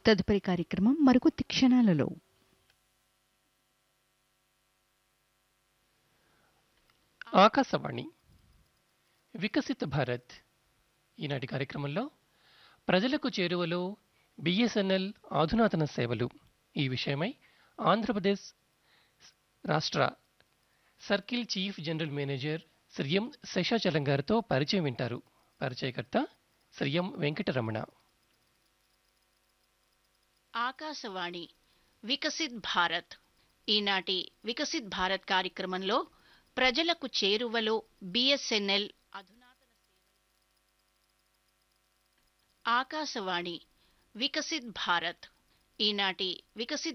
తదుపరి కార్యక్రమం మరికొద్ది క్షణాలలో ఆకాశవాణి వికసిత భారత్ ఈనాటి కార్యక్రమంలో ప్రజలకు చేరువలో బిఎస్ఎన్ఎల్ ఆధునాతన సేవలు ఈ విషయమై ఆంధ్రప్రదేశ్ రాష్ట్ర circle chief general manager Sri M Seshachalam గారితో పరిచయం వింటారు పరిచయకర్త శ్రీ ఎం వెంకటరమణ ఆకాశవాణి వికసిత్ భారత్ ఈనాటి వికసిత్ భారత్ కార్యక్రమంలో ప్రజలకు చేరువలో బిఎస్ఎన్ఎల్ అధునాతన సేవలు ఆకాశవాణి వికసిత్ భారత్ ఈనాటి వికసిత్